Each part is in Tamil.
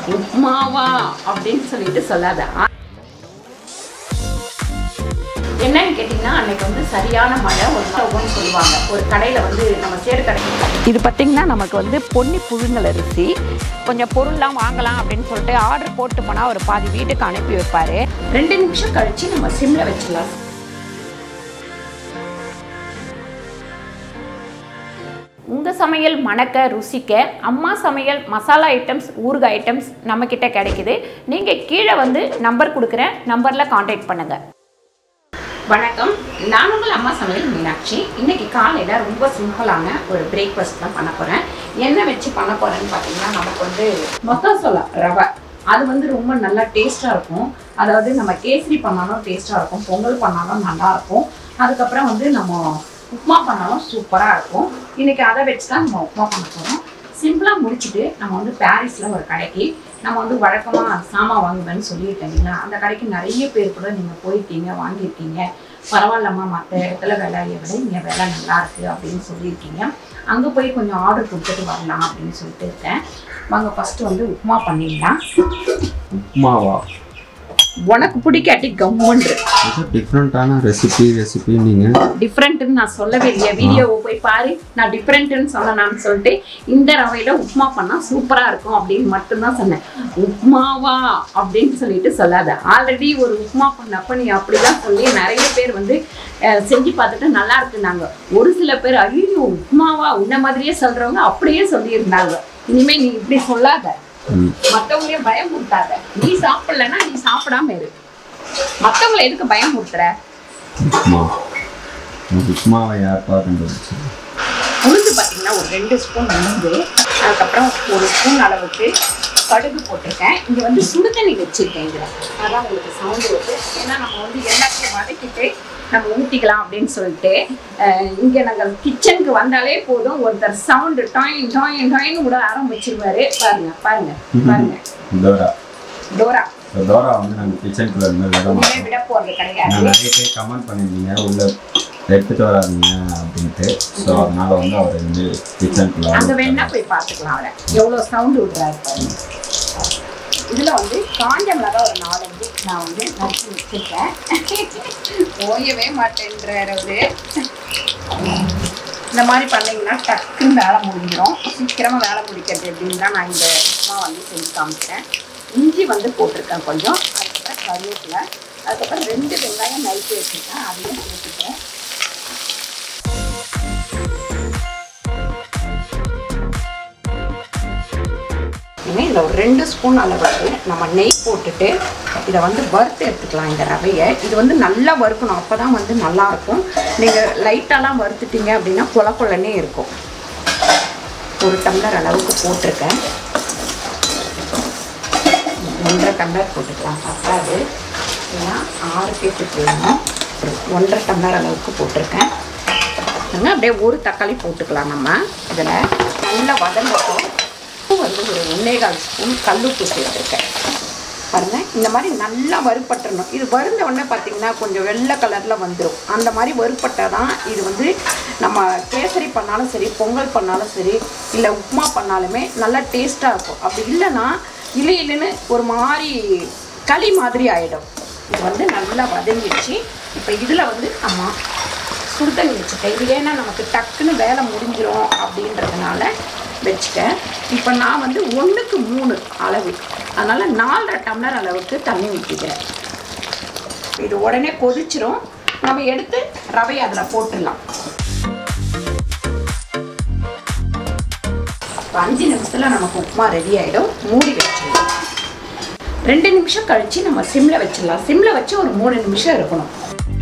உப்மாவா அப்படின்னு சொல்லிட்டு சொல்லாத என்னன்னு கேட்டிங்கன்னா அன்னைக்கு வந்து சரியான மழை ஒரு சௌகம்னு சொல்லுவாங்க ஒரு கடையில் வந்து நம்ம சேரு கடைக்கு இது பார்த்தீங்கன்னா நமக்கு வந்து பொன்னி புழுங்கல் அரிசி கொஞ்சம் பொருள்லாம் வாங்கலாம் அப்படின்னு சொல்லிட்டு ஆர்டர் போட்டு போனால் அவர் பாதி வீட்டுக்கு அனுப்பி வைப்பார் ரெண்டு நிமிஷம் கழிச்சு நம்ம சிம்ல வச்சிடலாம் உங்கள் சமையல் மணக்க ருசிக்க அம்மா சமையல் மசாலா ஐட்டம்ஸ் ஊறுகாய் ஐட்டம்ஸ் நம்மக்கிட்ட கிடைக்குது நீங்கள் கீழே வந்து நம்பர் கொடுக்குறேன் நம்பரில் காண்டாக்ட் பண்ணுங்கள் வணக்கம் நான் உங்கள் அம்மா சமையல் மீனாட்சி இன்னைக்கு காலையில் ரொம்ப சிம்பிளான ஒரு பிரேக்ஃபாஸ்ட் தான் பண்ண போகிறேன் என்ன வச்சு பண்ண போகிறேன்னு பார்த்தீங்கன்னா நமக்கு வந்து மொத்தசோலா ரவை அது வந்து ரொம்ப நல்லா டேஸ்ட்டாக இருக்கும் அதாவது நம்ம கேசரி பண்ணாலும் டேஸ்ட்டாக இருக்கும் பொங்கல் பண்ணாலும் நல்லா இருக்கும் அதுக்கப்புறம் வந்து நம்ம உப்புமா பண்ணாலும் சூப்பராக இருக்கும் இன்னைக்கு அதை வச்சு தான் நம்ம உப்புமா பண்ண போகிறோம் சிம்பிளாக முடிச்சுட்டு நம்ம வந்து பாரிஸில் ஒரு கடைக்கு நம்ம வந்து வழக்கமாக சாமான் வாங்குவேன்னு சொல்லியிருக்கேன் இல்லைங்களா அந்த கடைக்கு நிறைய பேர் கூட நீங்கள் போயிருக்கீங்க வாங்கியிருக்கீங்க பரவாயில்லம்மா மற்ற இடத்துல விலையை விட இங்கே விலை நல்லா இருக்கு அப்படின்னு சொல்லியிருக்கீங்க அங்கே போய் கொஞ்சம் ஆர்டர் கொடுத்துட்டு வரலாம் அப்படின்னு சொல்லிட்டு இருக்கேன் வாங்க ஃபஸ்ட்டு வந்து உப்புமா பண்ணிடலாம் உப்மாவா உனக்கு பிடிக்காட்டி கம்முன்று இது டிஃப்ரெண்ட்டான ரெசிபி ரெசிபி நீங்கள் டிஃப்ரெண்ட்டுன்னு நான் சொல்லவே இல்லையா வீடியோவை போய் பாரு நான் டிஃப்ரெண்ட்டுன்னு சொன்னேன்னு சொல்லிட்டு இந்த ரவையில் உப்புமா பண்ணால் சூப்பராக இருக்கும் அப்படின்னு மட்டும்தான் சொன்னேன் உப்புமாவா அப்படின்னு சொல்லிட்டு சொல்லாத ஆல்ரெடி ஒரு உப்புமா பண்ணப்ப நீ அப்படிதான் சொல்லி நிறைய பேர் வந்து அஹ், செஞ்சு பார்த்துட்டு நல்லா இருக்குனாங்க ஒரு சில பேர் ஐயோ உப்புமாவா உன்ன மாதிரியே சொல்றவங்க அப்படியே சொல்லியிருந்தாங்க இனிமே நீ இப்படி சொல்லாத மற்றவங்களையும் பயமுறுத்தாத நீ சாப்பிடலன்னா நீ சாப்பிடாம இரு மற்றவங்களை எதுக்கு பயமுறுத்துற உப்மா இந்த உப்மாவை யார்ப்பா கண்டுபிடிச்சு உளுந்து பார்த்தீங்கன்னா ஒரு ரெண்டு ஸ்பூன் உளுந்து அதுக்கப்புறம் ஒரு ஸ்பூன் அளவுக்கு கடுகு போட்டிருக்கேன் இங்கே வந்து சுடுதண்ணி வச்சுருக்கேன் இதில் அதான் உங்களுக்கு சவுண்டு வருது ஏன்னா நம்ம வந்து எல்லாத்தையும் வதக்கிட்டு நம்ம ஊற்றிக்கலாம் அப்படின்னு சொல்லிட்டு இங்கே நாங்கள் கிச்சனுக்கு வந்தாலே போதும் ஒருத்தர் சவுண்டு டாயின் டாயின் டாயின் விட ஆரம்பிச்சிருவாரு பாருங்க பாருங்க பாருங்க டோரா டோரா இந்த டோரா வந்து நாங்கள் கிச்சனுக்குள்ள இருந்து விட இனிமே மாட்டோம் விட போகிறது நான் கிடையாது நிறைய பேர் கமெண்ட் பண்ணியிருந்தீங்க உள்ள எடுத்துட்டு வராதீங்க அப்படின்ட்டு ஸோ அதனால வந்து அவர் வந்து கிச்சனுக்குள்ள அங்க வேணா போய் பார்த்துக்கலாம் அவரை எவ்வளோ சவுண்டு விடுறாரு பாருங்க இதில் வந்து காஞ்ச மிளகா ஒரு நாலஞ்சு நான் வந்து நறுக்கி வச்சிருக்கேன் ஓயவே மாட்டேன்றார் அவரு இந்த மாதிரி பண்ணீங்கன்னா டக்குன்னு வேலை முடிஞ்சிடும் சீக்கிரமாக வேலை முடிக்கிறது எப்படின்னு தான் நான் இந்த உப்புமா வந்து செஞ்சு காமிக்கிறேன் இஞ்சி வந்து போட்டிருக்கேன் கொஞ்சம் அதுக்கப்புறம் கருவேப்பிலை அதுக்கப்புறம் ரெண்டு வெங்காயம் நறுக்கி வச்சுருக்கேன் அதையும் சேர்த்துக்கிறேன் இனிமேல் இதில் ஒரு ரெண்டு ஸ்பூன் அளவுக்கு நம்ம நெய் போட்டுட்டு இதை வந்து வறுத்து எடுத்துக்கலாம் இந்த ரவையை இது வந்து நல்லா வறுக்கணும் அப்போ தான் வந்து நல்லாயிருக்கும் நீங்கள் லைட்டாலாம் வறுத்துட்டீங்க அப்படின்னா கொல கொலன்னே இருக்கும் ஒரு டம்ளர் அளவுக்கு போட்டிருக்கேன் ஒன்றரை டம்ளர் போட்டுக்கலாம் பத்தாது ஏன்னா ஆறு பேருக்கு வேணும் ஒரு ஒன்றரை டம்ளர் அளவுக்கு போட்டிருக்கேன் பாருங்க, அப்படியே ஒரு தக்காளி போட்டுக்கலாம் நம்ம இதில் நல்லா வதங்கட்டும் உப்பு வந்து ஒரு ஒன்னேகால் ஸ்பூன் கல்லுப்பு சேர்த்துருக்கேன் பாருங்க இந்த மாதிரி நல்லா வறுப்பட்டுறணும் இது வறுந்த உடனே பார்த்தீங்கன்னா கொஞ்சம் வெள்ளை கலரில் வந்துடும் அந்த மாதிரி வறுப்பட்டால் தான் இது வந்து நம்ம கேசரி பண்ணாலும் சரி பொங்கல் பண்ணாலும் சரி இல்லை உப்புமா பண்ணாலுமே நல்லா டேஸ்ட்டாக இருக்கும் அப்படி இல்லைன்னா இல்லை இல்லைன்னு ஒரு மாதிரி களி மாதிரி ஆகிடும் இது வந்து நல்லா வதங்கிடுச்சு இப்போ இதில் வந்து நம்ம சுடுதண்ணி வச்சுட்டேன் இது ஏன்னா நமக்கு டக்குன்னு வேலை முடிஞ்சிரும் அப்படின்றதுனால வச்சுட்டேன் இப்போ நான் வந்து ஒன்றுக்கு மூணு அளவு அதனால் நாலரை டம்ளர் அளவுக்கு தண்ணி ஊற்றிக்கிறேன் இது உடனே கொதிச்சிரும் நம்ம எடுத்து ரவையை அதில் போட்டுடலாம் இப்போ அஞ்சு நிமிஷத்தில் நமக்கு உப்புமா ரெடி ஆகிடும் மூடி வச்சிடலாம் ரெண்டு நிமிஷம் கழித்து நம்ம சிம்மில் வச்சிடலாம் சிம்மில் வச்சு ஒரு மூணு நிமிஷம் இருக்கணும்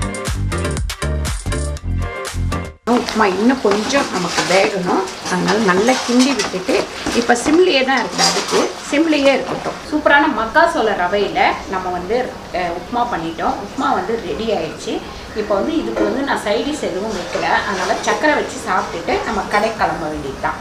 உப்புமா இன்னும் கொஞ்சம் நமக்கு வேகணும் அதனால நல்லா கிண்டி விட்டுட்டு இப்போ சிம்லேயே தான் இருக்குது அதுக்கு சிம்லேயே இருக்கட்டும் சூப்பரான மக்கா சோள ரவையில் நம்ம வந்து அஹ், உப்புமா பண்ணிட்டோம் உப்புமா வந்து ரெடி ஆயிடுச்சு இப்போ வந்து இதுக்கு வந்து நான் சைடிஸ் எதுவும் வைக்கல அதனால் சக்கரை வச்சு சாப்பிட்டுட்டு நம்ம கடை கிளம்ப வேண்டியது தான்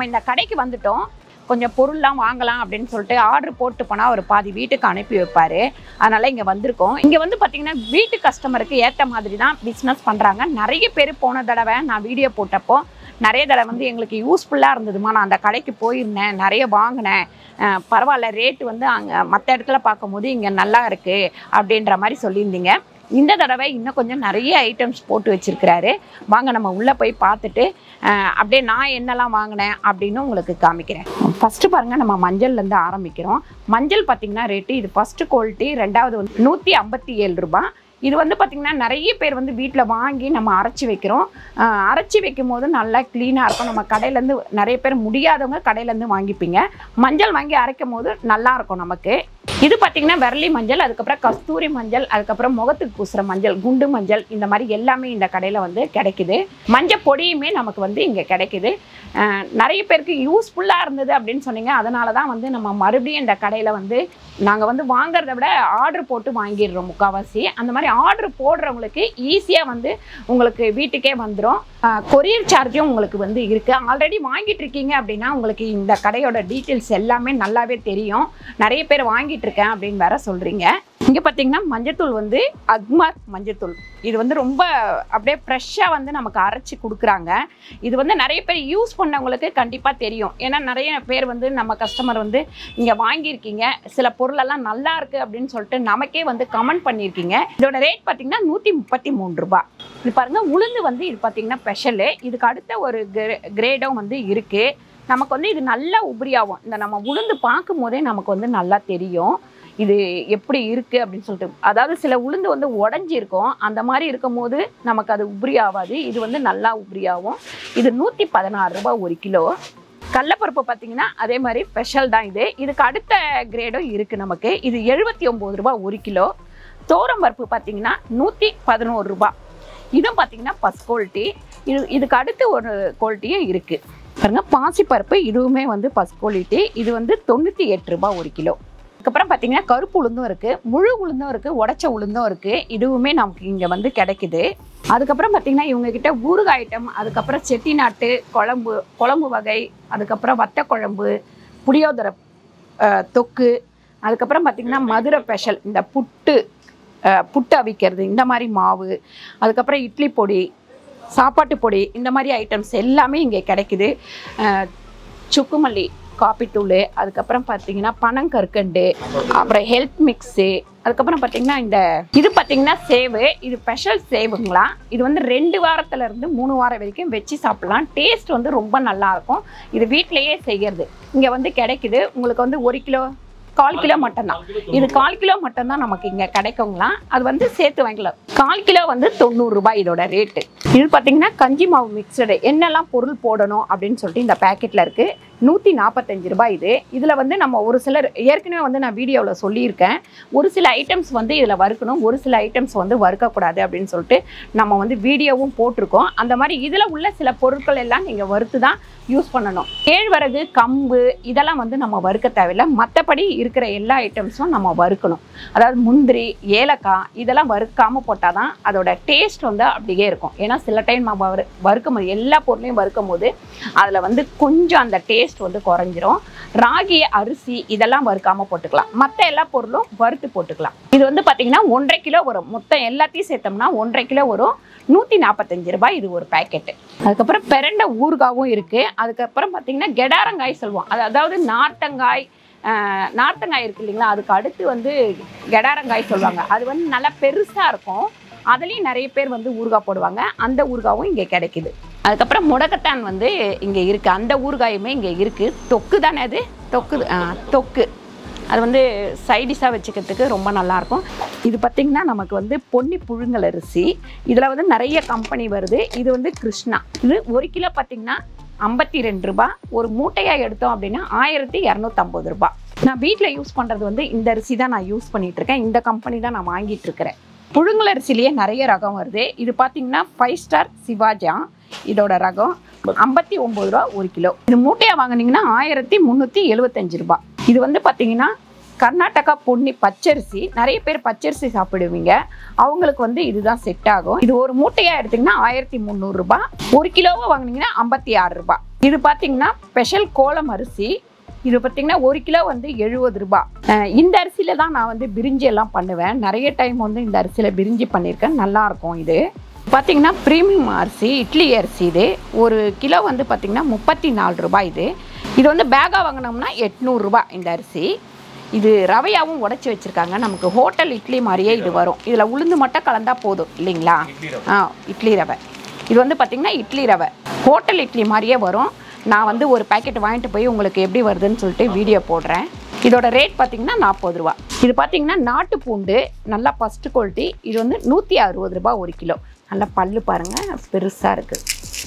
நம்ம இந்த கடைக்கு வந்துட்டோம் கொஞ்சம் பொருள்லாம் வாங்கலாம் அப்படின்னு சொல்லிட்டு ஆர்டர் போட்டு போனால் ஒரு பாதி வீட்டுக்கு அனுப்பி வைப்பார் அதனால் இங்கே வந்திருக்கோம் இங்கே வந்து பார்த்திங்கன்னா வீட்டு கஸ்டமருக்கு ஏற்ற மாதிரி தான் பிஸ்னஸ் பண்ணுறாங்க நிறைய பேர் போன தடவை நான் வீடியோ போட்டப்போ நிறைய தடவை வந்து எங்களுக்கு யூஸ்ஃபுல்லாக இருந்ததுமா நான் அந்த கடைக்கு போயிருந்தேன் நிறைய வாங்கினேன் அஹ் பரவாயில்ல ரேட்டு வந்து அங்கே மற்ற இடத்துல பார்க்கும்போது இங்கே நல்லா இருக்குது அப்படின்ற மாதிரி சொல்லியிருந்தீங்க இந்த தடவை இன்னும் கொஞ்சம் நிறைய ஐட்டம்ஸ் போட்டு வச்சிருக்கிறாரு வாங்க நம்ம உள்ளே போய் பார்த்துட்டு அஹ், அப்படியே நான் என்னெல்லாம் வாங்கினேன் அப்படின்னு உங்களுக்கு காமிக்கிறேன் ஃபஸ்ட்டு பாருங்கள் நம்ம மஞ்சள்லேருந்து ஆரம்பிக்கிறோம் மஞ்சள் பார்த்தீங்கன்னா ரேட்டு இது ஃபஸ்ட்டு குவாலிட்டி ரெண்டாவது வந்து நூற்றி ஐம்பத்தி ஏழு ரூபாய் இது வந்து பார்த்திங்கன்னா நிறைய பேர் வந்து வீட்டில் வாங்கி நம்ம அரைச்சி வைக்கிறோம் அஹ், அரைச்சி வைக்கும் போது நல்லா க்ளீனாக இருக்கும் நம்ம கடையிலேருந்து நிறைய பேர் முடியாதவங்க கடையிலேருந்து வாங்கிப்பீங்க மஞ்சள் வாங்கி அரைக்கும் போது நல்லா இருக்கும் நமக்கு இது பார்த்தீங்கன்னா விரலி மஞ்சள் அதுக்கப்புறம் கஸ்தூரி மஞ்சள் அதுக்கப்புறம் முகத்துக்கு பூசுகிற மஞ்சள் குண்டு மஞ்சள் இந்த மாதிரி எல்லாமே இந்த கடையில் வந்து கிடைக்குது மஞ்சள் பொடியுமே நமக்கு வந்து இங்கே கிடைக்குது அஹ் நிறைய பேருக்கு யூஸ்ஃபுல்லாக இருந்தது அப்படின்னு சொன்னீங்க அதனால தான் வந்து நம்ம மறுபடியும் இந்த கடையில் வந்து நாங்கள் வந்து வாங்குறத விட ஆர்டர் போட்டு வாங்கிடுறோம் முக்கால்வாசி அந்த மாதிரி ஆர்டர் போடுறவங்களுக்கு ஈஸியாக வந்து உங்களுக்கு வீட்டுக்கே வந்துடும் கொரியர் சார்ஜும் உங்களுக்கு வந்து இருக்குது ஆல்ரெடி வாங்கிட்டு இருக்கீங்க அப்படின்னா உங்களுக்கு இந்த கடையோட டீட்டெயில்ஸ் எல்லாமே நல்லாவே தெரியும் நிறைய பேர் வாங்கிட்டு இருக்கேன் அப்படின்னு வேற சொல்கிறீங்க இங்கே பார்த்தீங்கன்னா மஞ்சத்தூள் வந்து அக்மார் மஞ்சத்தூள் இது வந்து ரொம்ப அப்படியே ஃப்ரெஷ்ஷாக வந்து நமக்கு அரைச்சி கொடுக்குறாங்க இது வந்து நிறைய பேர் யூஸ் பண்ணவங்களுக்கு கண்டிப்பாக தெரியும் ஏன்னா நிறைய பேர் வந்து நம்ம கஸ்டமர் வந்து இங்கே வாங்கியிருக்கீங்க சில பொருளெல்லாம் நல்லா இருக்குது அப்படின்னு சொல்லிட்டு நமக்கே வந்து கமெண்ட் பண்ணியிருக்கீங்க இதோட ரேட் பார்த்தீங்கன்னா நூற்றி முப்பத்தி மூணு ரூபாய் இது பாருங்க உளுந்து வந்து இது பார்த்தீங்கன்னா ஸ்பெஷலு இதுக்கு அடுத்த ஒரு கிரேடும் வந்து இருக்குது நமக்கு வந்து இது நல்லா உபரியாகும் இந்த நம்ம உளுந்து பார்க்கும் போதே நமக்கு வந்து நல்லா தெரியும் இது எப்படி இருக்குது அப்படின்னு சொல்லிட்டு அதாவது சில உளுந்து வந்து உடஞ்சிருக்கும் அந்த மாதிரி இருக்கும்போது நமக்கு அது உபரி ஆகாது இது வந்து நல்லா உபரியாகும் இது நூற்றி பதினாறு ரூபாய் ஒரு கிலோ கடலப்பருப்பு பார்த்தீங்கன்னா அதே மாதிரி ஸ்பெஷல் தான் இது இதுக்கு அடுத்த கிரேடும் இருக்குது நமக்கு இது எழுபத்தி ஒம்பது ரூபாய் ஒரு கிலோ தோரம் பருப்பு பார்த்தீங்கன்னா நூற்றி பதினோரு ரூபாய் இதுவும் பார்த்தீங்கன்னா ஃபஸ்ட் குவாலிட்டி இது இதுக்கு அடுத்து ஒரு குவாலிட்டியும் இருக்குது பாருங்க பாசிப்பருப்பு இதுவுமே வந்து ஃபஸ்ட் குவாலிட்டி இது வந்து தொண்ணூற்றி எட்டு ரூபாய் ஒரு கிலோ அதுக்கப்புறம் பார்த்தீங்கன்னா கருப்பு உளுந்தும் இருக்குது முழு உளுந்தும் இருக்குது உடச்ச உளுந்தும் இருக்குது இதுவுமே நமக்கு இங்கே வந்து கிடைக்குது அதுக்கப்புறம் பார்த்தீங்கன்னா இவங்க கிட்ட ஊறுகாய் ஐட்டம் அதுக்கப்புறம் செட்டிநாட்டு குழம்பு குழம்பு வகை அதுக்கப்புறம் வத்த குழம்பு புளியோதரை அஹ், தொக்கு அதுக்கப்புறம் பார்த்தீங்கன்னா மதுரை ஸ்பெஷல் இந்த புட்டு அஹ், புட்டு அவிக்கிறது இந்த மாதிரி மாவு அதுக்கப்புறம் இட்லி பொடி சாப்பாட்டு பொடி இந்த மாதிரி ஐட்டம்ஸ் எல்லாமே இங்கே கிடைக்குது அஹ், சுக்குமல்லி காப்பித்தூள் அதுக்கப்புறம் பார்த்தீங்கன்னா பனங்கற்கண்டு அப்புறம் ஹெல்த் மிக்ஸு அதுக்கப்புறம் பார்த்தீங்கன்னா இந்த இது பார்த்தீங்கன்னா சேவு இது ஸ்பெஷல் சேவுங்களா இது வந்து ரெண்டு வாரத்துல இருந்து மூணு வாரம் வரைக்கும் வச்சு சாப்பிடலாம் டேஸ்ட் வந்து ரொம்ப நல்லா இருக்கும் இது வீட்டிலேயே செய்கிறது இங்கே வந்து கிடைக்குது உங்களுக்கு வந்து ஒரு கிலோ கால் கிலோ மட்டும்தான் இது கால் கிலோ மட்டும்தான் நமக்கு இங்கே கிடைக்குங்களாம் அது வந்து சேர்த்து வாங்கிக்கலாம் கால் கிலோ வந்து தொண்ணூறு ரூபாய் இதோட ரேட்டு இது பார்த்தீங்கன்னா கஞ்சி மாவு மிக்சடு என்னெல்லாம் பொருள் போடணும் அப்படின்னு சொல்லிட்டு இந்த பேக்கெட்டில் இருக்குது நூற்றி நாற்பத்தஞ்சு ரூபாய் இது இதில் வந்து நம்ம ஒரு சிலர் ஏற்கனவே வந்து நான் வீடியோவில் சொல்லியிருக்கேன் ஒரு சில ஐட்டம்ஸ் வந்து இதில் வறுக்கணும் ஒரு சில ஐட்டம்ஸ் வந்து வறுக்கக்கூடாது அப்படின்னு சொல்லிட்டு நம்ம வந்து வீடியோவும் போட்டிருக்கோம் அந்த மாதிரி இதில் உள்ள சில பொருட்கள் எல்லாம் நீங்கள் வறுத்து தான் யூஸ் பண்ணணும் கேழ்வரகு கம்பு இதெல்லாம் வந்து நம்ம வறுக்க தேவையில்லை மற்றபடி இருக்கிற எல்லா ஐட்டம்ஸும் நம்ம வறுக்கணும் அதாவது முந்திரி ஏலக்காய் இதெல்லாம் வறுக்காமல் போட்டால் தான் அதோட டேஸ்ட் வந்து அப்படியே இருக்கும் ஏன்னா சில டைம் நம்ம வறு வறுக்கும் போது எல்லா பொருளையும் வறுக்கும் போது அதில் வந்து கொஞ்சம் அந்த டேஸ்ட் வந்து குறைஞ்சிரும் ராகி அரிசி இதெல்லாம் வறுக்காமல் போட்டுக்கலாம் மற்ற எல்லா பொருளும் வறுத்து போட்டுக்கலாம் இது வந்து பார்த்தீங்கன்னா ஒன்றரை கிலோ வரும் மொத்தம் எல்லாத்தையும் சேர்த்தோம்னா ஒன்றரை கிலோ வரும் நூற்றி நாற்பத்தஞ்சு ரூபாய் இது ஒரு பேக்கெட்டு அதுக்கப்புறம் பெரண்ட ஊறுகாவும் இருக்குது அதுக்கப்புறம் பார்த்தீங்கன்னா கெடாரங்காய் சொல்லுவோம் அது அதாவது நார்த்தங்காய் ஆஹ், நார்த்தங்காய் இருக்கு இல்லைங்களா அதுக்கு அடுத்து வந்து கெடாரங்காய் சொல்லுவாங்க அது வந்து நல்லா பெருசாக இருக்கும் அதுலேயும் நிறைய பேர் வந்து ஊறுகாய் போடுவாங்க அந்த ஊறுகாவும் இங்கே கிடைக்குது அதுக்கப்புறம் முடக்கத்தான் வந்து இங்கே இருக்குது அந்த ஊறுகாயுமே இங்கே இருக்குது தொக்கு தானே அது தொக்கு ஆ, தொக்கு அது வந்து சைடிஷாக வச்சுக்கிறதுக்கு ரொம்ப நல்லாயிருக்கும் இது பார்த்திங்கன்னா நமக்கு வந்து பொன்னி புழுங்கல் அரிசி இதில் வந்து நிறைய கம்பெனி வருது இது வந்து கிருஷ்ணா இது ஒரு கிலோ பார்த்திங்கன்னா ஐம்பத்தி ரெண்டு ரூபாய் ஒரு மூட்டையாக எடுத்தோம் அப்படின்னா ஆயிரத்தி இரநூத்தம்பது ரூபாய் நான் வீட்டில் யூஸ் பண்ணுறது வந்து இந்த அரிசி தான் நான் யூஸ் பண்ணிட்டு இருக்கேன் இந்த கம்பெனி தான் நான் வாங்கிட்டு இருக்கிறேன் புழுங்கல் அரிசிலேயே நிறைய ரகம் வருது இது பார்த்தீங்கன்னா ஃபைவ் ஸ்டார் சிவாஜா இதோட ரகம் ஐம்பத்தி ஒம்பது ரூபா ஒரு கிலோ இது மூட்டையாக வாங்குனீங்கன்னா ஆயிரத்தி முந்நூற்றி எழுபத்தஞ்சு ரூபாய் இது வந்து பார்த்தீங்கன்னா கர்நாடகா பொன்னி பச்சரிசி நிறைய பேர் பச்சரிசி சாப்பிடுவீங்க அவங்களுக்கு வந்து இதுதான் செட் ஆகும் இது ஒரு மூட்டையாக எடுத்தீங்கன்னா ஆயிரத்தி முந்நூறுரூபா ஒரு கிலோவை வாங்குனீங்கன்னா ஐம்பத்தி ஆறு ரூபாய் இது பார்த்தீங்கன்னா ஸ்பெஷல் கோலம் அரிசி இது பார்த்தீங்கன்னா ஒரு கிலோ வந்து எழுபது ரூபாய் அஹ் இந்த அரிசியில் தான் நான் வந்து பிரிஞ்சி எல்லாம் பண்ணுவேன் நிறைய டைம் வந்து இந்த அரிசியில் பிரிஞ்சி பண்ணியிருக்கேன் நல்லா இருக்கும் இது பார்த்தீங்கன்னா ப்ரீமியம் அரிசி இட்லி அரிசி இது ஒரு கிலோ வந்து பார்த்தீங்கன்னா முப்பத்தி நாலு ரூபாய் இது இது வந்து பேக்காக வாங்கினோம்னா எட்நூறுரூபா இந்த அரிசி இது ரவையாவும் உடைச்சி வச்சுருக்காங்க நமக்கு ஹோட்டல் இட்லி மாதிரியே இது வரும் இதில் உளுந்து மட்டும் கலந்தா போதும் இல்லைங்களா ஆ இட்லி ரவை இது வந்து பார்த்திங்கன்னா இட்லி ரவை ஹோட்டல் இட்லி மாதிரியே வரும் நான் வந்து ஒரு பாக்கெட் வாங்கிட்டு போய் உங்களுக்கு எப்படி வருதுன்னு சொல்லிட்டு வீடியோ போடுறேன் இதோட ரேட் பார்த்தீங்கன்னா நாற்பது ரூபா இது பார்த்தீங்கன்னா நாட்டு பூண்டு நல்லா ஃபஸ்ட்டு குவாலிட்டி இது வந்து நூற்றி அறுபது ரூபா ஒரு கிலோ நல்லா பல்லு பாருங்கள் பெருசாக இருக்குது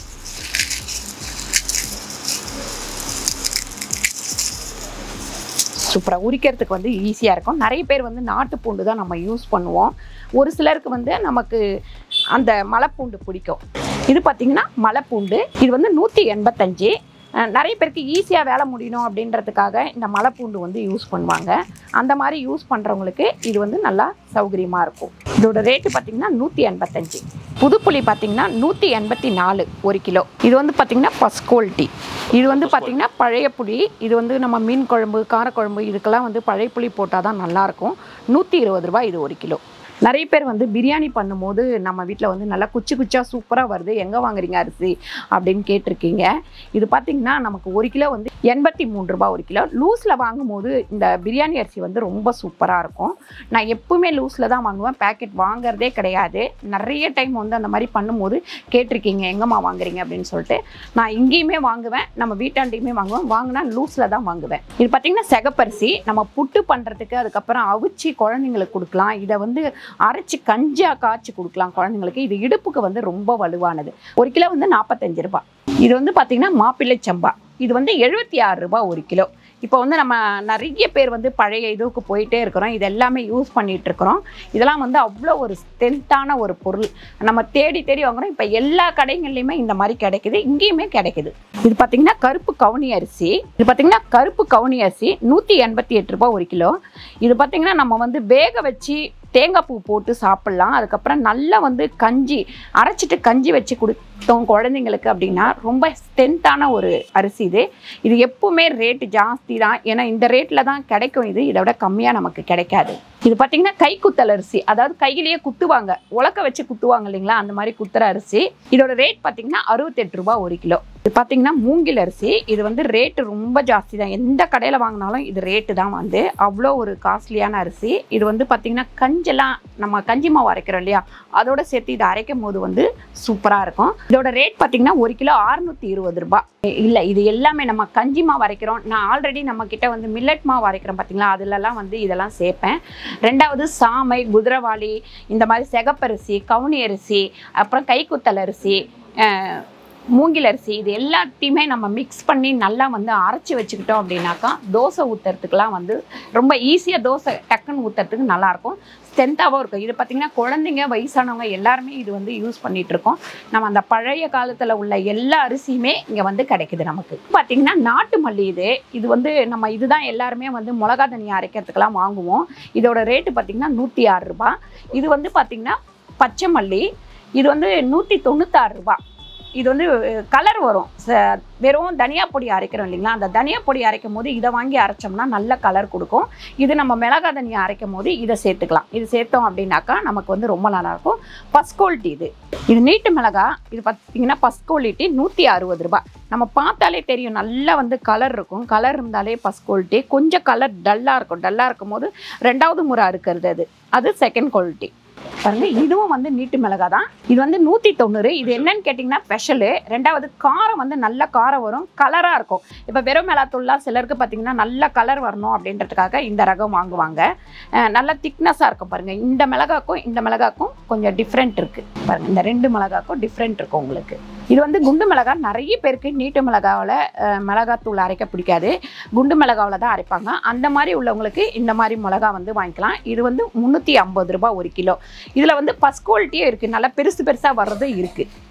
சூப்பராக உரிக்கிறதுக்கு வந்து ஈஸியாக இருக்கும் நிறைய பேர் வந்து நாட்டு பூண்டு தான் நம்ம யூஸ் பண்ணுவோம் ஒரு சிலருக்கு வந்து நமக்கு அந்த மலைப்பூண்டு பிடிக்கும் இது பார்த்திங்கன்னா மலைப்பூண்டு இது வந்து நூற்றி எண்பத்தஞ்சு அஹ் நிறைய பேருக்கு ஈஸியாக வேலை முடியணும் அப்படின்றதுக்காக இந்த மலைப்பூண்டு வந்து யூஸ் பண்ணுவாங்க அந்த மாதிரி யூஸ் பண்ணுறவங்களுக்கு இது வந்து நல்லா சௌகரியமாக இருக்கும் இதோட ரேட்டு பார்த்திங்கன்னா நூற்றி எண்பத்தஞ்சு புதுப்புளி பார்த்திங்கன்னா நூற்றி எண்பத்தி நாலு ஒரு கிலோ இது வந்து பார்த்திங்கன்னா ஃபஸ்ட் குவாலிட்டி இது வந்து பார்த்திங்கன்னா பழைய புளி இது வந்து நம்ம மீன் குழம்பு காரக்குழம்பு இதுக்கெல்லாம் வந்து பழைய புளி போட்டால் தான் நல்லாயிருக்கும் நூற்றி இருபது ரூபாய் இது ஒரு கிலோ நிறைய பேர் வந்து பிரியாணி பண்ணும்போது நம்ம வீட்டில் வந்து நல்லா குச்சி குச்சா சூப்பராக வருது எங்கே வாங்குறீங்க அரிசி அப்படின்னு கேட்டிருக்கீங்க இது பார்த்திங்கன்னா நமக்கு ஒரு கிலோ வந்து எண்பத்தி மூணு ரூபாய் ஒரு கிலோ லூஸில் வாங்கும்போது இந்த பிரியாணி அரிசி வந்து ரொம்ப சூப்பராக இருக்கும் நான் எப்பவுமே லூஸில் தான் வாங்குவேன் பேக்கெட் வாங்குறதே கிடையாது நிறைய டைம் வந்து அந்த மாதிரி பண்ணும்போது கேட்டிருக்கீங்க எங்கம்மா வாங்குறீங்க அப்படின்னு சொல்லிட்டு நான் இங்கேயுமே வாங்குவேன் நம்ம வீட்டாண்டையுமே வாங்குவேன் வாங்கினா லூஸில் தான் வாங்குவேன் இது பார்த்திங்கன்னா செகப்பரிசி நம்ம புட்டு பண்ணுறதுக்கு அதுக்கப்புறம் அவிச்சு குழந்தைங்களுக்கு கொடுக்கலாம் இதை வந்து அரைச்சி கஞ்சியாக காய்ச்சி கொடுக்கலாம் குழந்தைங்களுக்கு இது இடுப்புக்கு வந்து ரொம்ப வலுவானது ஒரு கிலோ வந்து நாற்பத்தஞ்சு ரூபாய் இது வந்து பார்த்திங்கன்னா மாப்பிள்ளை சம்பா இது வந்து எழுபத்தி ஆறு ரூபாய் ஒரு கிலோ இப்போ வந்து நம்ம நிறைய பேர் வந்து பழைய இதுக்கு போயிட்டே இருக்கிறோம் இது எல்லாமே யூஸ் பண்ணிட்டு இருக்கிறோம் இதெல்லாம் வந்து அவ்வளோ ஒரு ஸ்ட்ரென்த்தான ஒரு பொருள் நம்ம தேடி தேடி வாங்குறோம் இப்போ எல்லா கடைகள்லையுமே இந்த மாதிரி கிடைக்குது இங்கேயுமே கிடைக்குது இது பார்த்தீங்கன்னா கருப்பு கவுனி அரிசி இது பார்த்தீங்கன்னா கருப்பு கவுனி அரிசி நூற்றி எண்பத்தி எட்டு ரூபாய் ஒரு கிலோ இது பார்த்தீங்கன்னா நம்ம வந்து வேக வச்சு தேங்காய் பூ போட்டு சாப்பிட்லாம் அதுக்கப்புறம் நல்லா வந்து கஞ்சி அரைச்சிட்டு கஞ்சி வச்சு கொடுத்தோம் குழந்தைங்களுக்கு அப்படின்னா ரொம்ப ஸ்ட்ரென்த்தான ஒரு அரிசி இது இது எப்பவுமே ரேட்டு ஜாஸ்தி தான் ஏன்னா இந்த ரேட்டில் தான் கிடைக்கும் இது இதை விட கம்மியாக நமக்கு கிடைக்காது இது பார்த்தீங்கன்னா கைக்குத்தல் அரிசி அதாவது கையிலேயே குத்துவாங்க உலக்க வச்சு குத்துவாங்க இல்லைங்களா அந்த மாதிரி குத்துற அரிசி இதோட ரேட் பார்த்தீங்கன்னா அறுபத்தெட்டு ரூபாய் ஒரு கிலோ இது பார்த்தீங்கன்னா மூங்கில் அரிசி இது வந்து ரேட்டு ரொம்ப ஜாஸ்தி தான் எந்த கடையில் வாங்கினாலும் இது ரேட்டு தான் வந்து அவ்வளோ ஒரு காஸ்ட்லியான அரிசி இது வந்து பார்த்தீங்கன்னா கஞ்செல்லாம் நம்ம கஞ்சி மாவு அரைக்கிறோம் இல்லையா அதோட சேர்த்து இதை அரைக்கும் போது வந்து சூப்பராக இருக்கும் இதோட ரேட் பார்த்தீங்கன்னா ஒரு கிலோ அறுநூத்தி இருபது ரூபாய் இல்லை இது எல்லாமே நம்ம கஞ்சி மாவு அரைக்கிறோம் நான் ஆல்ரெடி நம்ம கிட்ட வந்து மில்லட் மாவு அரைக்கிறோம் பார்த்தீங்களா அதுலலாம் வந்து இதெல்லாம் சேர்ப்பேன் ரெண்டாவது சாமை குதிரவாளி இந்த மாதிரி செகப்பரிசி கவுனி அரிசி அப்புறம் கைக்குத்தல் அரிசி அஹ், மூங்கில் அரிசி இது எல்லாத்தையுமே நம்ம மிக்ஸ் பண்ணி நல்லா வந்து அரைச்சி வச்சுக்கிட்டோம் அப்படின்னாக்கா தோசை ஊற்றுறதுக்குலாம் வந்து ரொம்ப ஈஸியாக தோசை டக்குன்னு ஊற்றுறதுக்கு நல்லாயிருக்கும் ஸ்ட்ரென்த்தாகவும் இருக்கும் இது பார்த்திங்கன்னா குழந்தைங்க வயசானவங்க எல்லாருமே இது வந்து யூஸ் பண்ணிட்டு இருக்கோம் நம்ம அந்த பழைய காலத்தில் உள்ள எல்லா அரிசியுமே இங்கே வந்து கிடைக்குது நமக்கு பார்த்திங்கன்னா நாட்டு மல்லி இது இது வந்து நம்ம இதுதான் எல்லாருமே வந்து மிளகா தனியாக அரைக்கிறதுக்கெல்லாம் வாங்குவோம் இதோட ரேட்டு பார்த்திங்கன்னா நூற்றி ஆறு ரூபாய் இது வந்து பார்த்திங்கன்னா பச்சை மல்லி இது வந்து நூற்றி தொண்ணூத்தாறு ரூபாய் இது வந்து கலர் வரும் ச- வெறும் தனியா பொடி அரைக்கிறோம் இல்லைங்களா அந்த தனியா பொடி அரைக்கும் போது இதை வாங்கி அரைச்சோம்னா நல்ல கலர் கொடுக்கும் இது நம்ம மிளகா தனியா அரைக்கும் போது இதை சேர்த்துக்கலாம் இது சேர்த்தோம் அப்படின்னாக்கா நமக்கு வந்து ரொம்ப நல்லா இருக்கும் ஃபஸ்ட் குவாலிட்டி இது இது நீட்டு மிளகா இது பார்த்தீங்கன்னா ஃபஸ்ட் குவாலிட்டி நூற்றி அறுபது ரூபாய் நம்ம பார்த்தாலே தெரியும் நல்லா வந்து கலர் இருக்கும் கலர் இருந்தாலே ஃபஸ்ட் குவாலிட்டி கொஞ்சம் கலர் டல்லாக இருக்கும் டல்லாக இருக்கும் போது ரெண்டாவது முறை அறுக்கிறது அது அது செகண்ட் குவாலிட்டி பாருங்க இதுவும் வந்து நீட்டு மிளகா தான் இது வந்து நூற்றி தொண்ணூறு இது என்னன்னு கேட்டிங்கன்னா ஸ்பெஷலு ரெண்டாவது காரம் வந்து நல்ல காரம் வரும் கலராக இருக்கும் இப்போ வெறும் மிளகாத்தூள்லாம் சிலருக்கு பார்த்தீங்கன்னா நல்ல கலர் வரணும் அப்படின்றதுக்காக இந்த ரகம் வாங்குவாங்க அஹ் நல்ல திக்னஸாக இருக்கும் பாருங்கள் இந்த மிளகாக்கும் இந்த மிளகாக்கும் கொஞ்சம் டிஃப்ரெண்ட் இருக்குது பாருங்கள் இந்த ரெண்டு மிளகாக்கும் டிஃப்ரெண்ட் இருக்கும் உங்களுக்கு இது வந்து குண்டு மிளகா நிறைய பேருக்கு நீட்டு மிளகாவில் மிளகாத்தூள் அரைக்க பிடிக்காது குண்டு மிளகாவில் தான் அரைப்பாங்க அந்த மாதிரி உள்ளவங்களுக்கு இந்த மாதிரி மிளகா வந்து வாங்கிக்கலாம் இது வந்து முந்நூற்றி ஐம்பது ரூபாய் ஒரு கிலோ இதில் வந்து ஃபஸ்ட் குவாலிட்டியும் இருக்குது நல்லா பெருசு பெருசாக வர்றதும் இருக்குது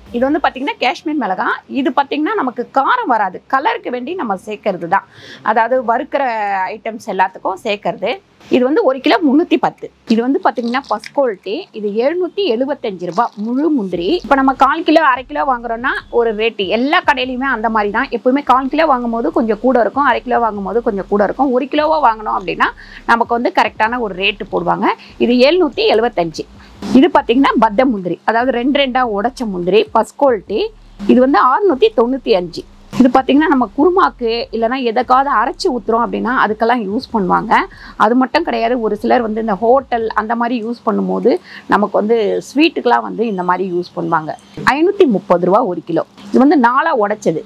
இது வந்து பார்த்திங்கன்னா காஷ்மீர் மிளகா இது பார்த்திங்கன்னா நமக்கு காரம் வராது கலருக்கு வேண்டி நம்ம சேர்க்கறது தான் அதாவது வறுக்கிற ஐட்டம்ஸ் எல்லாத்துக்கும் சேர்க்கறது இது வந்து ஒரு கிலோ முந்நூற்றி பத்து இது வந்து பார்த்தீங்கன்னா ஃபஸ்ட் குவாலிட்டி இது எழுநூற்றி எழுபத்தஞ்சு ரூபாய் முழு முந்திரி இப்போ நம்ம கால் கிலோ அரை கிலோ வாங்குறோம்னா ஒரு ரேட்டு எல்லா கடையிலையுமே அந்த மாதிரி தான் எப்பவுமே கால் கிலோ வாங்கும்போது கொஞ்சம் கூட இருக்கும் அரை கிலோ வாங்கும்போது கொஞ்சம் கூட இருக்கும் ஒரு கிலோவா வாங்கினோம் அப்படின்னா நமக்கு வந்து கரெக்டான ஒரு ரேட்டு போடுவாங்க இது எழுநூற்றி எழுபத்தஞ்சு இது பார்த்தீங்கன்னா பத்த முந்திரி அதாவது ரெண்டு ரெண்டாக உடைச்ச முந்திரி ஃபஸ்ட் குவாலிட்டி இது வந்து ஆறுநூற்றி தொண்ணூற்றி அஞ்சு இது பார்த்தீங்கன்னா நம்ம குருமாக்கு இல்லைன்னா எதுக்காவது அரைச்சி ஊற்றுறோம் அப்படின்னா அதுக்கெல்லாம் யூஸ் பண்ணுவாங்க அது மட்டும் கிடையாது ஒரு சிலர் வந்து இந்த ஹோட்டல் அந்த மாதிரி யூஸ் பண்ணும்போது நமக்கு வந்து ஸ்வீட்டுக்கெலாம் வந்து இந்த மாதிரி யூஸ் பண்ணுவாங்க ஐநூற்றி முப்பது ரூபா ஒரு கிலோ இது வந்து நாளாக உடைச்சது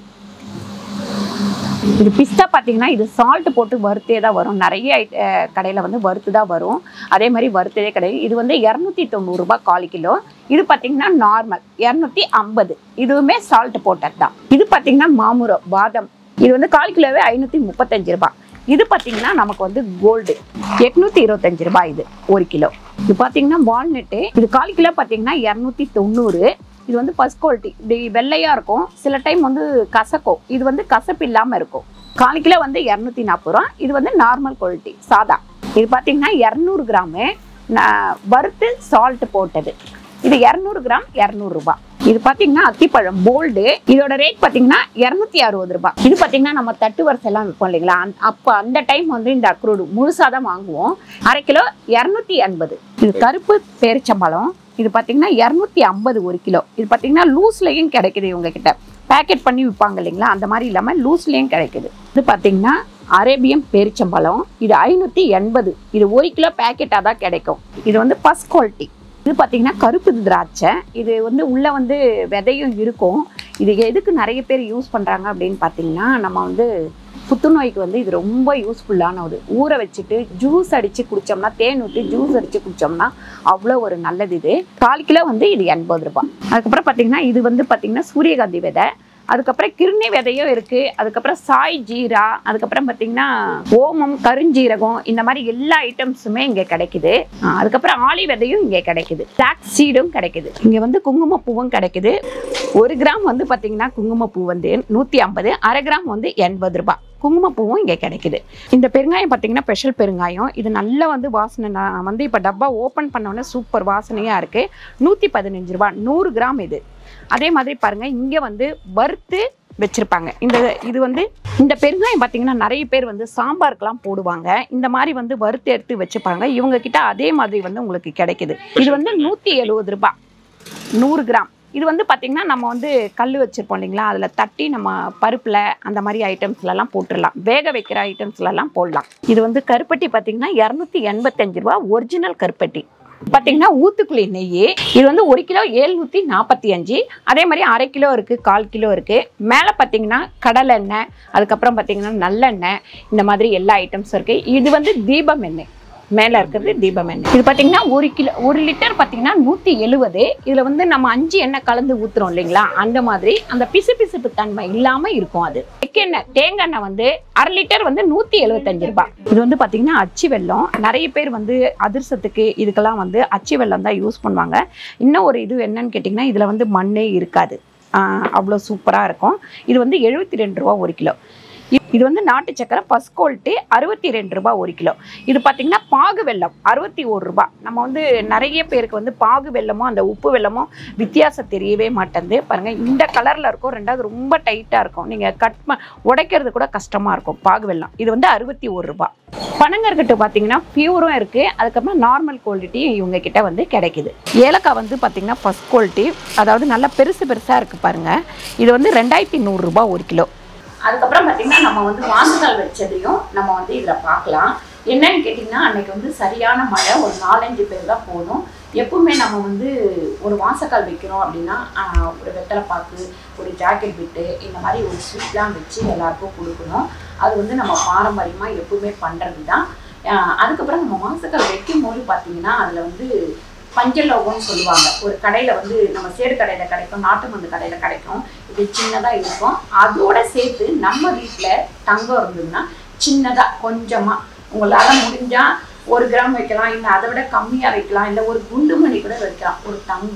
இது பிஸ்தா பார்த்தீங்கன்னா இது சால்ட் போட்டு வறுத்தே தான் வரும் நிறைய கடையில் வந்து வறுத்து தான் வரும் அதே மாதிரி வறுத்ததே கிடையாது இது வந்து இரநூத்தி தொண்ணூறுரூபா கால் கிலோ இது பார்த்தீங்கன்னா நார்மல் இரநூத்தி ஐம்பது இதுவுமே சால்ட் போட்டது தான் இது பார்த்தீங்கன்னா மாமுரம் பாதம் இது வந்து கால் கிலோவே ஐநூற்றி முப்பத்தஞ்சு ரூபாய் இது பார்த்தீங்கன்னா நமக்கு வந்து கோல்டு எட்நூத்தி இருபத்தஞ்சு ரூபாய் இது ஒரு கிலோ இது பார்த்தீங்கன்னா வால்நட்டு இது கால் கிலோ பார்த்தீங்கன்னா இரநூத்தி தொண்ணூறு இது வந்து ஃபர்ஸ்ட் குவாலிட்டி இப்படி வெள்ளையாக இருக்கும் சில டைம் வந்து கசக்கும் இது வந்து கசப்பு இல்லாமல் இருக்கும் கால் கிலோ வந்து இரநூத்தி நாற்பது ரூபா இது வந்து நார்மல் குவாலிட்டி சாதா இது பார்த்தீங்கன்னா இரநூறு கிராமு நான் வறுத்து சால்ட் போட்டது இது இரநூறு கிராம் இரநூறுபா இது பார்த்தீங்கன்னா அத்திப்பழம் போல்டு இதோட ரேட் பார்த்தீங்கன்னா இரநூத்தி அறுபது ரூபாய் இது பார்த்தீங்கன்னா நம்ம தட்டு வரிசையெல்லாம் விற்போம் இல்லைங்களா அந்த- அப்போ அந்த டைம் வந்து இந்த அக்ரூடு முழுசாக தான் வாங்குவோம் அரை கிலோ இரநூத்தி எண்பது இது கருப்பு பேரிச்சம்பழம் இது பார்த்தீங்கன்னா இரநூத்தி ஐம்பது ஒரு கிலோ இது பார்த்தீங்கன்னா லூஸ்லையும் கிடைக்குது இவங்க கிட்ட பேக்கெட் பண்ணி விற்பாங்க இல்லைங்களா அந்த மாதிரி இல்லாமல் லூஸ்லேயும் கிடைக்குது இது பார்த்தீங்கன்னா அரேபியம் பேரிச்சம்பழம் இது ஐநூற்றி எண்பது இது ஒரு கிலோ பேக்கெட்டாக தான் கிடைக்கும் இது வந்து ஃபஸ்ட் குவாலிட்டி இது பார்த்தீங்கன்னா கருப்பு திராட்சை இது வந்து உள்ளே வந்து விதையும் இருக்கும் இது எதுக்கு நிறைய பேர் யூஸ் பண்ணுறாங்க அப்படின்னு பார்த்தீங்கன்னா நம்ம வந்து புத்துநோய்க்கு வந்து இது ரொம்ப யூஸ்ஃபுல்லான ஒரு ஊற வச்சுட்டு ஜூஸ் அடித்து குடித்தோம்னா தேன் ஊற்றி ஜூஸ் அடித்து குடித்தோம்னா அவ்வளோ ஒரு நல்லது இது கால் கிலோ வந்து இது எண்பது ரூபாய் அதுக்கப்புறம் பார்த்தீங்கன்னா இது வந்து பார்த்தீங்கன்னா சூரியகாந்தி விதை அதுக்கப்புறம் கிருணி விதையும் இருக்கு அதுக்கப்புறம் சாய் ஜீரா அதுக்கப்புறம் பார்த்தீங்கன்னா ஓமம் கருஞ்சீரகம் இந்த மாதிரி எல்லா ஐட்டம்ஸுமே இங்கே கிடைக்குது ஆ, அதுக்கப்புறம் ஆளி விதையும் இங்கே கிடைக்குது பிளாக் சீடும் கிடைக்குது இங்கே வந்து குங்குமப்பூவும் கிடைக்குது ஒரு கிராம் வந்து பார்த்தீங்கன்னா குங்குமப்பூ வந்து நூற்றி ஐம்பது அரை கிராம் வந்து எண்பது ரூபாய் குங்குமப்பூவும் இங்கே கிடைக்குது இந்த பெருங்காயம் பார்த்தீங்கன்னா ஸ்பெஷல் பெருங்காயம் இது நல்லா வந்து வாசனை நான் வந்து இப்போ டப்பா ஓப்பன் பண்ணோன்னே சூப்பர் வாசனையாக இருக்குது நூற்றி பதினஞ்சு ரூபாய் நூறு கிராம் இது அதே மாதிரி பாருங்க இங்கே வந்து வறுத்து வச்சிருப்பாங்க இந்த இது வந்து இந்த பெருங்காயம் பார்த்தீங்கன்னா நிறைய பேர் வந்து சாம்பாருக்கெல்லாம் போடுவாங்க இந்த மாதிரி வந்து வறுத்து எடுத்து வச்சுப்பாங்க இவங்க கிட்ட அதே மாதிரி வந்து உங்களுக்கு கிடைக்குது இது வந்து நூற்றி எழுபது ரூபாய் நூறு கிராம் இது வந்து பார்த்திங்கன்னா நம்ம வந்து கல் வச்சுருப்போம் இல்லைங்களா அதில் தட்டி நம்ம பருப்பில் அந்த மாதிரி ஐட்டம்ஸ்லலாம் போட்டுடலாம் வேக வைக்கிற ஐட்டம்ஸ்லலாம் போடலாம் இது வந்து கருப்பட்டி பார்த்திங்கன்னா இரநூத்தி எண்பத்தஞ்சு ரூபா ஒரிஜினல் கருப்பட்டி பார்த்தீங்கன்னா ஊத்துக்குழி நெய் இது வந்து ஒரு கிலோ ஏழ்நூற்றி நாற்பத்தி அஞ்சு அதே மாதிரி அரை கிலோ இருக்குது கால் கிலோ இருக்குது மேலே பார்த்தீங்கன்னா கடலெண்ணெய் அதுக்கப்புறம் பார்த்தீங்கன்னா நல்லெண்ணெய் இந்த மாதிரி எல்லா ஐட்டம்ஸும் இருக்குது இது வந்து தீபம் எண்ணெய் மேலே இருக்கிறது தீபம் எண்ணெய் இது பார்த்தீங்கன்னா ஒரு கிலோ ஒரு லிட்டர் பார்த்தீங்கன்னா நூற்றி எழுபது இதில் வந்து நம்ம அஞ்சு எண்ணெய் கலந்து ஊற்றுறோம் இல்லைங்களா அந்த மாதிரி அந்த பிசு பிசுப்பு தன்மை இல்லாமல் இருக்கும் அது எண்ணெய் தேங்காய் எண்ணெய் வந்து அரை லிட்டர் வந்து நூற்றி எழுபத்தஞ்சு ரூபாய் இது வந்து பார்த்தீங்கன்னா அச்சு வெல்லம் நிறைய பேர் வந்து அதிர்சத்துக்கு இதுக்கெல்லாம் வந்து அச்சு வெல்லம் தான் யூஸ் பண்ணுவாங்க இன்னும் ஒரு இது என்னன்னு கேட்டிங்கன்னா இதில் வந்து மண்ணே இருக்காது ஆஹ் அவ்வளோ சூப்பராக இருக்கும் இது வந்து எழுபத்தி ரெண்டு ரூபா ஒரு கிலோ இ- இது வந்து நாட்டு சக்கரை ஃபஸ்ட் குவாலிட்டி அறுபத்தி ரெண்டு ரூபாய் ஒரு கிலோ இது பார்த்தீங்கன்னா பாகு வெல்லம் அறுபத்தி ஒரு ரூபாய் நம்ம வந்து நிறைய பேருக்கு வந்து பாகு வெல்லமும் அந்த உப்பு வெல்லமும் வித்தியாசம் தெரியவே மாட்டேங்குது பாருங்கள் இந்த கலரில் இருக்கும் ரெண்டாவது ரொம்ப டைட்டாக இருக்கும் நீங்கள் கட் ப உடைக்கிறது கூட கஷ்டமாக இருக்கும் பாகு வெல்லம் இது வந்து அறுபத்தி ஒரு ரூபாய் பனங்கற்கட்டு பார்த்தீங்கன்னா பியூரும் இருக்குது அதுக்கப்புறம் நார்மல் குவாலிட்டியும் இவங்க கிட்ட வந்து கிடைக்குது ஏலக்காய் வந்து பார்த்தீங்கன்னா ஃபஸ்ட் குவாலிட்டி அதாவது நல்லா பெருசு பெருசாக இருக்குது பாருங்கள் இது வந்து ரெண்டாயிரத்தி நூறுரூபா ஒரு கிலோ அதுக்கப்புறம் பார்த்தீங்கன்னா நம்ம வந்து வாசகால் வச்சதையும் நம்ம வந்து இதில் பார்க்கலாம் என்னன்னு கேட்டிங்கன்னா அன்னைக்கு வந்து சரியான மழை ஒரு நாலஞ்சு பேர் தான் போதும் எப்பவுமே நம்ம வந்து ஒரு வாசக்கால் வைக்கிறோம் அப்படின்னா ஆஹ், ஒரு வெத்தலை பாக்கு ஒரு ஜாக்கெட் பிட்டு இந்த மாதிரி ஒரு ஸ்வீட்லாம் வச்சு எல்லாருக்கும் கொடுக்கணும் அது வந்து நம்ம பாரம்பரியமாக எப்பவுமே பண்ணுறது தான் ஆஹ், அதுக்கப்புறம் நம்ம வாசக்கால் வைக்கும் போது பார்த்தீங்கன்னா அதில் வந்து பஞ்சலோகம்னு சொல்லுவாங்க ஒரு கடையில் வந்து நம்ம சேடு கடையில் கிடைக்கும் நாட்டு மருந்து கடையில் கிடைக்கும் இது சின்னதாக இருக்கும் அதோட சேர்த்து நம்ம வீட்டில் தங்கம் இருந்ததுன்னா சின்னதாக கொஞ்சமாக உங்களால் முடிஞ்சால் ஒரு கிராம் வைக்கலாம் இல்லை அதை விட கம்மியாக வைக்கலாம் இல்லை ஒரு குண்டு மணி கூட வைக்கலாம் ஒரு தங்கம்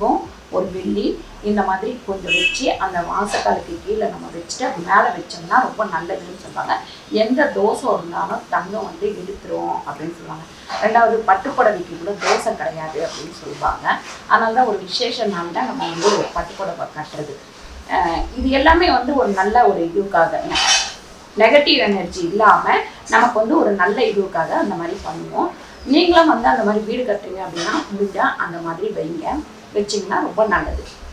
ஒரு வெள்ளி இந்த மாதிரி கொஞ்சம் வச்சு அந்த வாசக்காலுக்கு கீழே நம்ம வச்சுட்டு அது மேலே வச்சோம்னா ரொம்ப நல்லதுன்னு சொல்லுவாங்க எந்த தோசை இருந்தாலும் தங்கம் வந்து இழுத்துரும் அப்படின்னு சொல்லுவாங்க ரெண்டாவது பட்டுப்புடவைக்கு கூட தோசை கிடையாது அப்படின்னு சொல்லுவாங்க அதனால தான் ஒரு விசேஷ நாள் தான் நம்ம வந்து ஒரு பட்டுப்புடவை கட்டுறது அஹ் இது எல்லாமே வந்து ஒரு நல்ல ஒரு இதுக்காக நெகட்டிவ் எனர்ஜி இல்லாமல் நமக்கு வந்து ஒரு நல்ல இதுக்காக அந்த மாதிரி பண்ணுவோம் நீங்களும் வந்து அந்த மாதிரி வீடு கட்டுறீங்க அப்படின்னா முடிஞ்சால் அந்த மாதிரி வைங்க வச்சிங்கன்னா ரொம்ப நல்லது